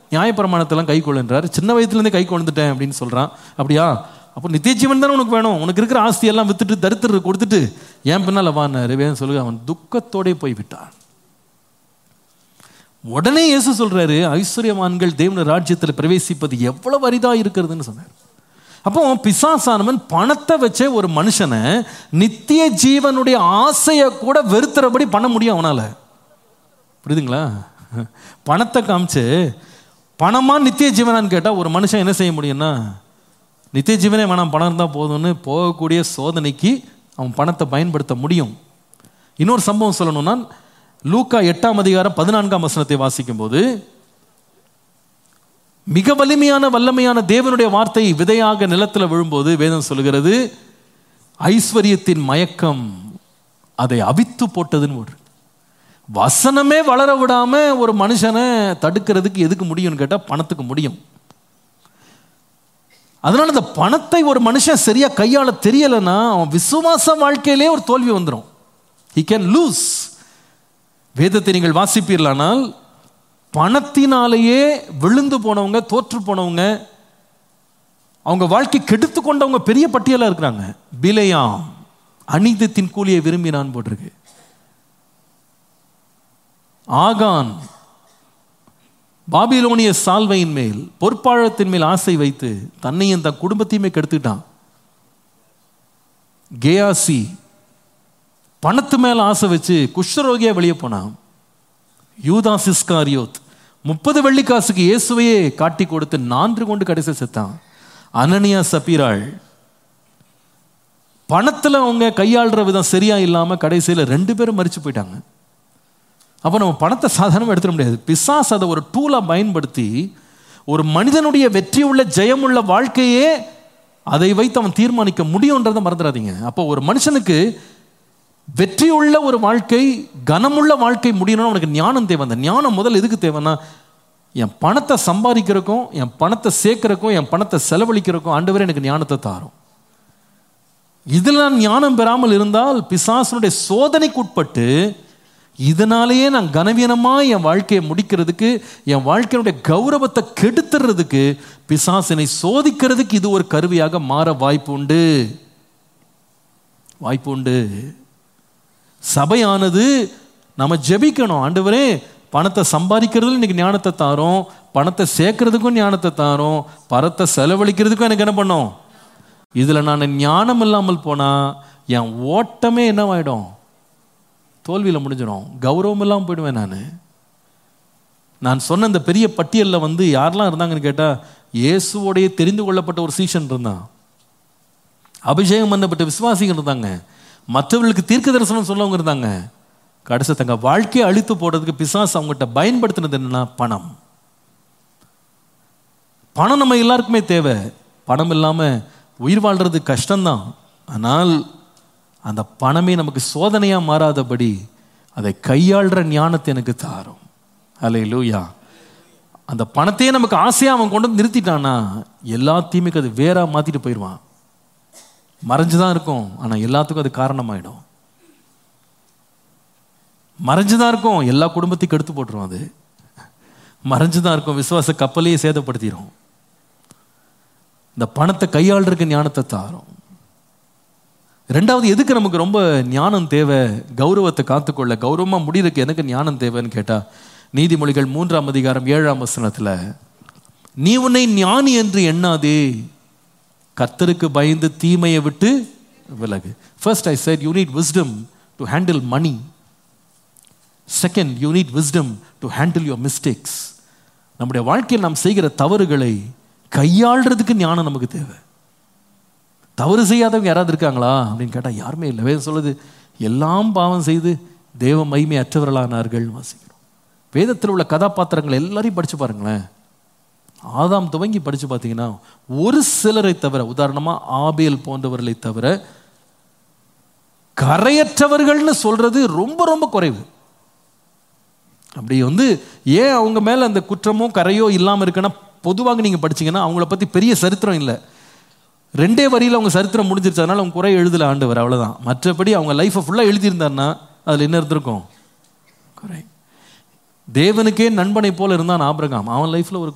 நியாயப்பிரமாணத்தெல்லாம் கை கொள்ளுன்றாரு சின்ன வயசுலேருந்தே கை கொண்டுட்டேன் அப்படின்னு சொல்கிறான் அப்படியா அப்போ நித்திய ஜீவன் தானே உனக்கு வேணும் உனக்கு இருக்கிற ஆஸ்தியெல்லாம் வித்துட்டு தரித்திர கொடுத்துட்டு ஏன் பின்னால் வான்னாரு வேணும் சொல்லுங்க அவன் துக்கத்தோடே போய் விட்டான் உடனே இயேசு சொல்றாரு ஐஸ்வர்யவான்கள் தேவன ராஜ்யத்தில் பிரவேசிப்பது எவ்வளவு அரிதா இருக்கிறதுன்னு சொன்னார் அப்போ பிசாசானவன் பணத்தை வச்சே ஒரு மனுஷனை நித்திய ஜீவனுடைய ஆசையை கூட வெறுத்துறபடி பண்ண முடியும் அவனால புரியுதுங்களா பணத்தை காமிச்சு பணமா நித்திய ஜீவனான்னு கேட்டால் ஒரு மனுஷன் என்ன செய்ய முடியும்னா நித்திய ஜீவனே வேணாம் பணம் இருந்தால் போதும்னு போகக்கூடிய சோதனைக்கு அவன் பணத்தை பயன்படுத்த முடியும் இன்னொரு சம்பவம் சொல்லணும்னா லூக்கா எட்டாம் அதிகாரம் பதினான்காம் வசனத்தை வாசிக்கும் போது மிக வலிமையான வல்லமையான தேவனுடைய வார்த்தை விதையாக நிலத்தில் விழும்போது வேதம் சொல்லுகிறது ஐஸ்வர்யத்தின் மயக்கம் அதை அவித்து போட்டதுன்னு ஒரு வசனமே வளர விடாம ஒரு மனுஷனை தடுக்கிறதுக்கு எதுக்கு முடியும்னு கேட்டால் பணத்துக்கு முடியும் அதனால இந்த பணத்தை ஒரு மனுஷன் சரியா கையாள தெரியலைன்னா அவன் விசுவாச வாழ்க்கையிலே ஒரு தோல்வி வந்துடும் ஹி கேன் லூஸ் வேதத்தை நீங்கள் வாசிப்பீர்களானால் பணத்தினாலேயே விழுந்து போனவங்க தோற்று போனவங்க அவங்க வாழ்க்கை கெடுத்து கொண்டவங்க பெரிய பட்டியலாக இருக்கிறாங்க பிலையாம் அநீதத்தின் கூலியை விரும்பினான் போட்டிருக்கு ஆகான் பாபிலோனிய சால்வையின் மேல் பொற்பாழத்தின் மேல் ஆசை வைத்து தன்னையும் தன் குடும்பத்தையுமே கெடுத்துட்டான் கேயாசி பணத்து மேல ஆசை வச்சு குஷ்டரோகியா வெளியே போனான் யூதாஸ் இஸ்காரியோத் முப்பது வெள்ளிக்காசுக்கு இயேசுவையே காட்டி கொடுத்து நான்கு கொண்டு கடைசி செத்தான் அனனியா சபீராள் பணத்தில் அவங்க கையாளுற விதம் சரியா இல்லாமல் கடைசியில் ரெண்டு பேரும் மறிச்சு போயிட்டாங்க அப்போ நம்ம பணத்தை சாதாரணமாக எடுத்துட முடியாது பிசாஸ் அதை ஒரு டூலாக பயன்படுத்தி ஒரு மனிதனுடைய வெற்றி உள்ள ஜெயமுள்ள வாழ்க்கையே அதை வைத்து அவன் தீர்மானிக்க முடியுன்றதை மறந்துடாதீங்க அப்போ ஒரு மனுஷனுக்கு வெற்றியுள்ள ஒரு வாழ்க்கை கனமுள்ள வாழ்க்கை முடியணும்னு அவனுக்கு ஞானம் தேவை அந்த ஞானம் முதல் எதுக்கு தேவைன்னா என் பணத்தை சம்பாதிக்கிறக்கும் என் பணத்தை சேர்க்கறக்கும் என் பணத்தை செலவழிக்கிறக்கும் ஆண்டவரே எனக்கு ஞானத்தை தாரும் இதில் நான் ஞானம் பெறாமல் இருந்தால் பிசாசனுடைய சோதனைக்கு உட்பட்டு இதனாலேயே நான் கனவீனமாக என் வாழ்க்கையை முடிக்கிறதுக்கு என் வாழ்க்கையினுடைய கௌரவத்தை கெடுத்துறதுக்கு பிசாசனை சோதிக்கிறதுக்கு இது ஒரு கருவியாக மாற வாய்ப்பு உண்டு வாய்ப்பு உண்டு சபையானது நம்ம ஜெபிக்கணும் ஆண்டவரே பணத்தை சம்பாதிக்கிறதுல இன்னைக்கு ஞானத்தை தாரோம் பணத்தை சேர்க்கறதுக்கும் ஞானத்தை தாரோம் பணத்தை செலவழிக்கிறதுக்கும் எனக்கு என்ன பண்ணும் இதில் நான் ஞானம் இல்லாமல் போனால் என் ஓட்டமே என்னவாயிடும் தோல்வியில் முடிஞ்சிடும் கௌரவம் இல்லாமல் போயிடுவேன் நான் நான் சொன்ன இந்த பெரிய பட்டியலில் வந்து யாரெல்லாம் இருந்தாங்கன்னு கேட்டால் இயேசுவோடைய தெரிந்து கொள்ளப்பட்ட ஒரு சீஷன் இருந்தான் அபிஷேகம் பண்ணப்பட்ட விசுவாசிகள் இருந்தாங்க மற்றவர்களுக்கு தீர்க்க தரிசனம் சொல்லவங்க இருந்தாங்க கடைசி தங்க வாழ்க்கையை அழித்து போடுறதுக்கு பிசாசு அவங்ககிட்ட பயன்படுத்தினது என்னன்னா பணம் பணம் நம்ம எல்லாருக்குமே தேவை பணம் இல்லாமல் உயிர் வாழ்றது கஷ்டம்தான் ஆனால் அந்த பணமே நமக்கு சோதனையாக மாறாதபடி அதை கையாளுற ஞானத்தை எனக்கு தாரும் அலை லூயா அந்த பணத்தையே நமக்கு ஆசையாக அவன் கொண்டு வந்து நிறுத்திட்டானா எல்லாத்தையுமே அது வேற மாற்றிட்டு போயிடுவான் மறைஞ்சு தான் இருக்கும் ஆனால் எல்லாத்துக்கும் அது காரணமாயிடும் மறைஞ்சு தான் இருக்கும் எல்லா குடும்பத்தையும் கெடுத்து போட்டுரும் அது மறைஞ்சு தான் இருக்கும் விசுவாச கப்பலையே சேதப்படுத்திடும் இந்த பணத்தை கையாளுறதுக்கு ஞானத்தை தாரும் ரெண்டாவது எதுக்கு நமக்கு ரொம்ப ஞானம் தேவை கௌரவத்தை காத்துக்கொள்ள கௌரவமாக முடியறதுக்கு எனக்கு ஞானம் தேவைன்னு கேட்டா நீதிமொழிகள் மூன்றாம் அதிகாரம் ஏழாம் வசனத்தில் நீ உன்னை ஞானி என்று எண்ணாதே கர்த்தருக்கு பயந்து தீமையை விட்டு விலகு first I said you need wisdom to handle money second you need wisdom to handle your mistakes நம்முடைய வாழ்க்கையில் நாம் செய்கிற தவறுகளை கையாளுறதுக்கு ஞானம் நமக்கு தேவை தவறு செய்யாதவங்க யாராவது இருக்காங்களா அப்படின்னு கேட்டால் யாருமே இல்லை வேதம் சொல்லுது எல்லாம் பாவம் செய்து தேவ மகிமை அற்றவர்களானார்கள் வாசிக்கிறோம் வேதத்தில் உள்ள கதாபாத்திரங்கள் எல்லாரையும் படிச்சு பாருங்களேன் ஆதாம் துவங்கி படிச்சு பார்த்தீங்கன்னா ஒரு சிலரை தவிர உதாரணமாக ஆபேல் போன்றவர்களை தவிர கரையற்றவர்கள்னு சொல்றது ரொம்ப ரொம்ப குறைவு அப்படி வந்து ஏன் அவங்க மேல அந்த குற்றமோ கரையோ இல்லாமல் இருக்குன்னா பொதுவாக நீங்க படிச்சீங்கன்னா அவங்கள பத்தி பெரிய சரித்திரம் இல்லை ரெண்டே வரியில் அவங்க சரித்திரம் முடிஞ்சிருச்சு அதனால அவங்க குறை எழுதல ஆண்டவர் அவ்வளவுதான் மற்றபடி அவங்க லைஃப்பை ஃபுல்லாக எழுதியிருந்தாருன்னா அதில் என்ன இருந்திருக்கும் குறை தேவனுக்கே நண்பனை போல இருந்தான் ஆபிரகாம் அவன் லைஃப்ல ஒரு